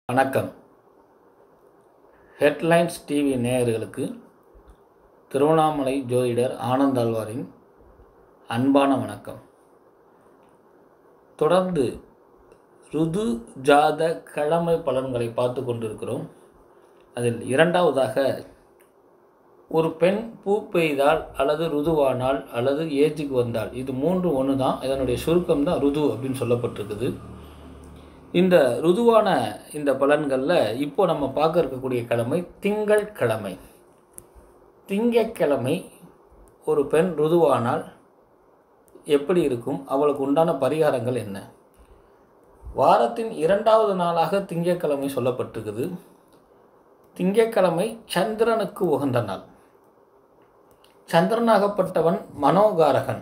வணக்கம் headlines TV நேயர்களுக்கு திருவண்ணாமலை ஜோதிடர் ஆனந்தாழ்வாரின் அன்பான வணக்கம் தொடர்ந்து ருது ஜாத கிழமை பலன்களை பார்த்து கொண்டிருக்கிறோம் அதில் இரண்டாவதாக ஒரு பெண் பூ பெய்தால் அல்லது ருதுவானால் அல்லது ஏஜுக்கு வந்தால் இது மூன்று ஒன்று தான் இதனுடைய சுருக்கம் தான் ருது அப்படின்னு சொல்லப்பட்டிருக்குது இந்த ருதுவான இந்த பலன்களில் இப்போ நம்ம பார்க்க இருக்கக்கூடிய கிழமை திங்கள் கிழமை திங்கட்கிழமை ஒரு பெண் ருதுவானால் எப்படி இருக்கும் அவளுக்கு உண்டான பரிகாரங்கள் என்ன வாரத்தின் இரண்டாவது நாளாக திங்கட்கிழமை சொல்லப்பட்டிருக்குது திங்கட்கிழமை சந்திரனுக்கு உகந்த நாள் சந்திரனாகப்பட்டவன் மனோகாரகன்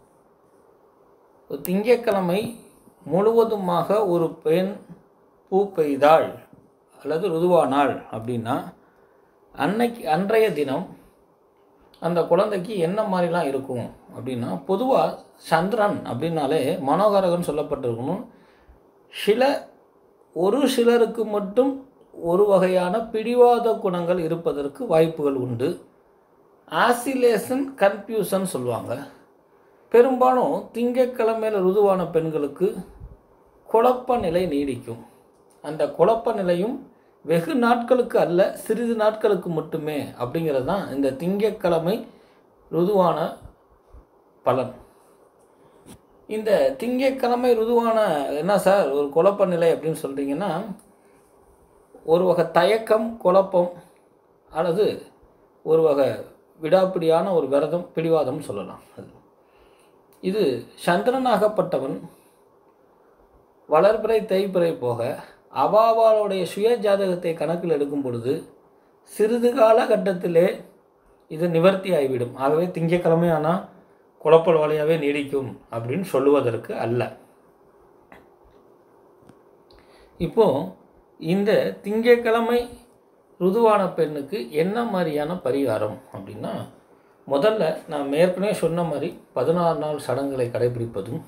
திங்கட்கிழமை முழுவதுமாக ஒரு பெண் பூ பெய்தாள் அல்லது ருதுவானாள் அப்படின்னா அன்னைக்கு அன்றைய தினம் அந்த குழந்தைக்கு என்ன மாதிரிலாம் இருக்கும் அப்படின்னா பொதுவாக சந்திரன் அப்படின்னாலே மனோகரகன் சொல்லப்பட்டிருக்கணும் சில ஒரு சிலருக்கு மட்டும் ஒரு வகையான பிடிவாத குணங்கள் இருப்பதற்கு வாய்ப்புகள் உண்டு ஆசிலேஷன் கன்ஃபியூஷன் சொல்லுவாங்க பெரும்பாலும் திங்கட்கிழமையில் ருதுவான பெண்களுக்கு குழப்ப நிலை நீடிக்கும் அந்த குழப்ப நிலையும் வெகு நாட்களுக்கு அல்ல சிறிது நாட்களுக்கு மட்டுமே அப்படிங்கிறது தான் இந்த திங்கட்கிழமை ருதுவான பலன் இந்த திங்கட்கிழமை ருதுவான என்ன சார் ஒரு குழப்ப நிலை அப்படின்னு சொல்கிறீங்கன்னா ஒரு வகை தயக்கம் குழப்பம் அல்லது ஒரு வகை விடாப்பிடியான ஒரு விரதம் பிடிவாதம் சொல்லலாம் அது இது சந்திரனாகப்பட்டவன் வளர்பிறை தேய்பிறை போக அவாவாளுடைய சுய ஜாதகத்தை கணக்கில் எடுக்கும் பொழுது சிறிது காலகட்டத்திலே இது நிவர்த்தி ஆகிவிடும் ஆகவே திங்கக்கிழமை ஆனால் குழப்பல் வழியாகவே நீடிக்கும் அப்படின்னு சொல்லுவதற்கு அல்ல இப்போ இந்த திங்கக்கிழமை ருதுவான பெண்ணுக்கு என்ன மாதிரியான பரிகாரம் அப்படின்னா முதல்ல நான் ஏற்கனவே சொன்ன மாதிரி பதினாறு நாள் சடங்குகளை கடைபிடிப்பதும்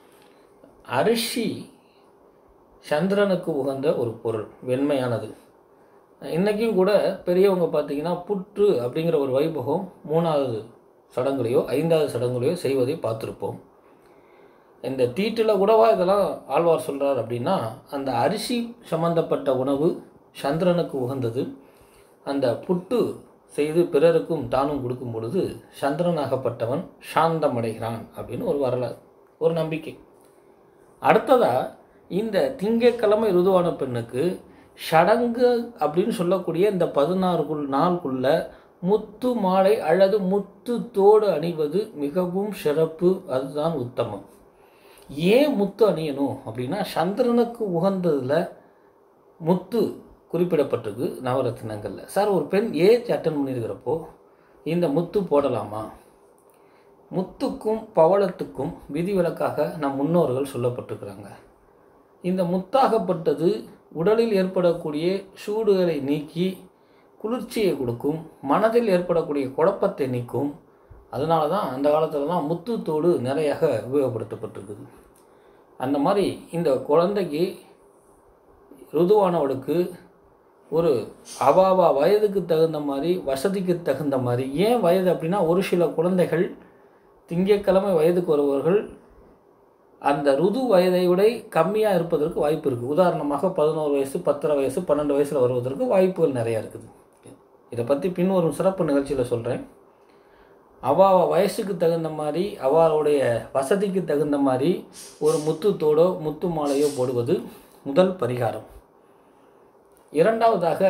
அரிசி சந்திரனுக்கு உகந்த ஒரு பொருள் வெண்மையானது இன்றைக்கும் கூட பெரியவங்க பார்த்திங்கன்னா புற்று அப்படிங்கிற ஒரு வைபவம் மூணாவது சடங்குலையோ ஐந்தாவது சடங்குலையோ செய்வதை பார்த்துருப்போம் இந்த தீட்டில் கூடவா இதெல்லாம் ஆழ்வார் சொல்கிறார் அப்படின்னா அந்த அரிசி சம்பந்தப்பட்ட உணவு சந்திரனுக்கு உகந்தது அந்த புட்டு செய்து பிறருக்கும் தானும் கொடுக்கும் பொழுது சந்திரனாகப்பட்டவன் சாந்தமடைகிறான் அப்படின்னு ஒரு வரலாறு ஒரு நம்பிக்கை அடுத்ததாக இந்த திங்கக்கிழமை ருதுவான பெண்ணுக்கு சடங்கு அப்படின்னு சொல்லக்கூடிய இந்த பதினாறுக்குள் நாளுக்குள்ள முத்து மாலை அல்லது முத்து தோடு அணிவது மிகவும் சிறப்பு அதுதான் உத்தமம் ஏன் முத்து அணியணும் அப்படின்னா சந்திரனுக்கு உகந்ததில் முத்து குறிப்பிடப்பட்டிருக்கு நவரத்தினங்களில் சார் ஒரு பெண் ஏஜ் அட்டன் பண்ணியிருக்கிறப்போ இந்த முத்து போடலாமா முத்துக்கும் பவளத்துக்கும் விதிவிலக்காக நம் முன்னோர்கள் சொல்லப்பட்டிருக்கிறாங்க இந்த முத்தாகப்பட்டது உடலில் ஏற்படக்கூடிய சூடுகளை நீக்கி குளிர்ச்சியை கொடுக்கும் மனதில் ஏற்படக்கூடிய குழப்பத்தை நீக்கும் அதனால தான் அந்த காலத்துலலாம் முத்துத்தோடு நிறையாக உபயோகப்படுத்தப்பட்டிருக்குது அந்த மாதிரி இந்த குழந்தைக்கு ருதுவானவளுக்கு ஒரு அவாவா வயதுக்கு தகுந்த மாதிரி வசதிக்கு தகுந்த மாதிரி ஏன் வயது அப்படின்னா ஒரு சில குழந்தைகள் திங்கட்கிழமை வயதுக்கு வருபவர்கள் அந்த ருது வயதை விட கம்மியாக இருப்பதற்கு வாய்ப்பு இருக்குது உதாரணமாக பதினோரு வயசு பத்தரை வயசு பன்னெண்டு வயசில் வருவதற்கு வாய்ப்புகள் நிறையா இருக்குது இதை பற்றி பின்வரும் சிறப்பு நிகழ்ச்சியில் சொல்கிறேன் அவா வயசுக்கு தகுந்த மாதிரி அவளுடைய வசதிக்கு தகுந்த மாதிரி ஒரு முத்துத்தோடோ முத்து மாலையோ போடுவது முதல் பரிகாரம் இரண்டாவதாக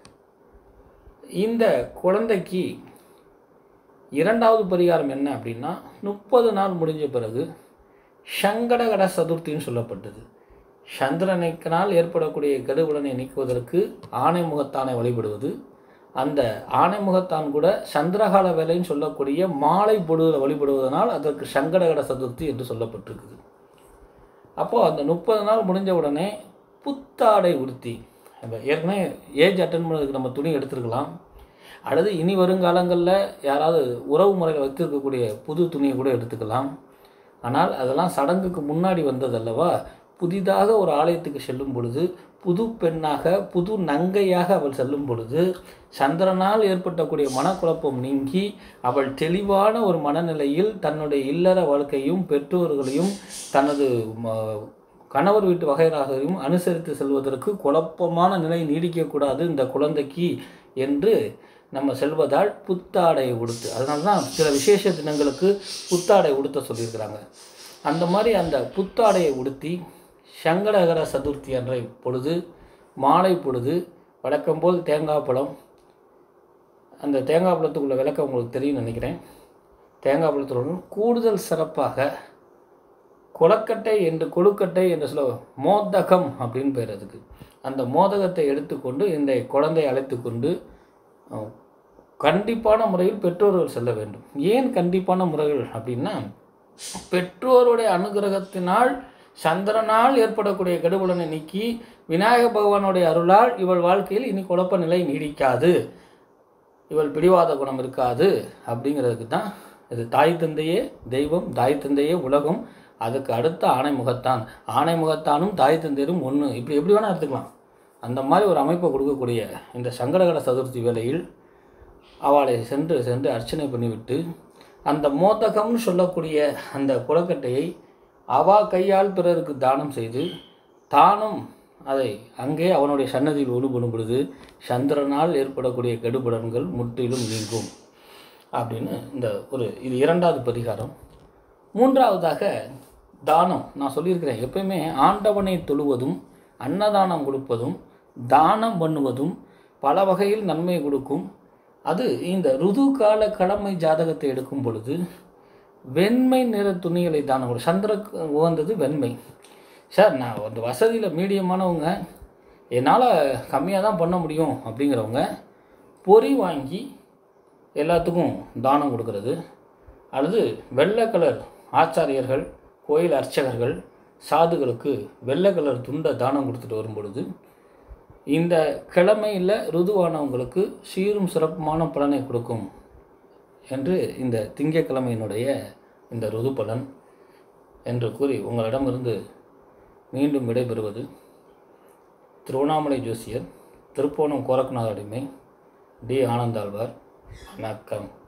இந்த குழந்தைக்கு இரண்டாவது பரிகாரம் என்ன அப்படின்னா முப்பது நாள் முடிஞ்ச பிறகு சங்கடகட சதுர்த்தின்னு சொல்லப்பட்டது சந்திரனைக்கனால் ஏற்படக்கூடிய கெடுபலனை நீக்குவதற்கு ஆணை முகத்தானை வழிபடுவது அந்த ஆணை முகத்தான் கூட சந்திரகால வேலைன்னு சொல்லக்கூடிய மாலை பொழுதில் வழிபடுவதனால் அதற்கு சங்கடகட சதுர்த்தி என்று சொல்லப்பட்டிருக்குது அப்போது அந்த முப்பது நாள் முடிஞ்ச உடனே புத்தாடை உடுத்தி ஏற்கனவே ஏஜ் அட்டன் பண்ணதுக்கு நம்ம துணி எடுத்துருக்கலாம் அல்லது இனி வருங்காலங்களில் யாராவது உறவு முறையில் வைத்திருக்கக்கூடிய புது துணியை கூட எடுத்துக்கலாம் ஆனால் அதெல்லாம் சடங்குக்கு முன்னாடி வந்தது அல்லவா புதிதாக ஒரு ஆலயத்துக்கு செல்லும் பொழுது புது பெண்ணாக புது நங்கையாக அவள் செல்லும் பொழுது சந்திரனால் ஏற்பட்டக்கூடிய மனக்குழப்பம் நீங்கி அவள் தெளிவான ஒரு மனநிலையில் தன்னுடைய இல்லற வாழ்க்கையும் பெற்றோர்களையும் தனது ம- கணவர் வீட்டு வகையராகவும் அனுசரித்து செல்வதற்கு குழப்பமான நிலை நீடிக்கக்கூடாது இந்த குழந்தைக்கு என்று நம்ம செல்வதால் புத்தாடையை உடுத்து அதனால தான் சில விசேஷ தினங்களுக்கு புத்தாடை உடுத்த சொல்லியிருக்கிறாங்க அந்த மாதிரி அந்த புத்தாடையை உடுத்தி சங்கடகர சதுர்த்தி அன்றை பொழுது மாலை பொழுது வழக்கம் போல் தேங்காய் பழம் அந்த தேங்காய் பழத்துக்குள்ள விளக்கம் உங்களுக்கு தெரியும்னு நினைக்கிறேன் தேங்காய் பழத்துடன் கூடுதல் சிறப்பாக கொலக்கட்டை என்று கொழுக்கட்டை என்று சொல்ல மோதகம் அப்படின்னு பேர் அதுக்கு அந்த மோதகத்தை எடுத்துக்கொண்டு இந்த குழந்தையை அழைத்து கொண்டு அஹ், கண்டிப்பான முறையில் பெற்றோர்கள் செல்ல வேண்டும் ஏன் கண்டிப்பான முறைகள் அப்படின்னா பெற்றோருடைய அனுகிரகத்தினால் சந்திரனால் ஏற்படக்கூடிய கெடுபலனை நீக்கி விநாயக பகவானுடைய அருளால் இவள் வாழ்க்கையில் இனி குழப்ப நிலை நீடிக்காது இவள் பிடிவாத குணம் இருக்காது அப்படிங்கிறதுக்கு தான் இது தாய் தந்தையே தெய்வம் தாய் தந்தையே உலகம் அதுக்கு அடுத்த ஆணை முகத்தான் ஆணை முகத்தானும் தாய் தந்தையரும் ஒன்று இப்படி எப்படி வேணால் எடுத்துக்கலாம் அந்த மாதிரி ஒரு அமைப்பை கொடுக்கக்கூடிய இந்த சங்கடகர சதுர்த்தி வேளையில் அவளை சென்று சென்று அர்ச்சனை பண்ணிவிட்டு அந்த மோதகம்னு சொல்லக்கூடிய அந்த குளக்கட்டையை அவா கையால் பிறருக்கு தானம் செய்து தானும் அதை அங்கே அவனுடைய சன்னதியில் ஒழுபடும் பொழுது சந்திரனால் ஏற்படக்கூடிய கெடுபடன்கள் முற்றிலும் நீங்கும் அப்படின்னு இந்த ஒரு இது இரண்டாவது பரிகாரம் மூன்றாவதாக தானம் நான் சொல்லியிருக்கிறேன் எப்பயுமே ஆண்டவனை தொழுவதும் அன்னதானம் கொடுப்பதும் தானம் பண்ணுவதும் பல வகையில் நன்மை கொடுக்கும் அது இந்த ருது கால கடமை ஜாதகத்தை எடுக்கும் பொழுது வெண்மை நிற துணிகளை தானம் கொடு சந்திர உகந்தது வெண்மை சார் நான் அந்த வசதியில் மீடியமானவங்க என்னால் கம்மியாக தான் பண்ண முடியும் அப்படிங்கிறவங்க பொறி வாங்கி எல்லாத்துக்கும் தானம் கொடுக்கறது அல்லது வெள்ளை கலர் ஆச்சாரியர்கள் கோயில் அர்ச்சகர்கள் சாதுகளுக்கு வெள்ளை கலர் துண்டை தானம் கொடுத்துட்டு வரும் பொழுது இந்த கிழமையில் ருதுவானவங்களுக்கு சீரும் சிறப்புமான பலனை கொடுக்கும் என்று இந்த திங்கட்கிழமையினுடைய இந்த ருது பலன் என்று கூறி உங்களிடமிருந்து மீண்டும் விடைபெறுவது திருவண்ணாமலை ஜோசியர் திருப்போணம் கோரக்குநாத அடிமை டி ஆனந்தாழ்வார் வணக்கம்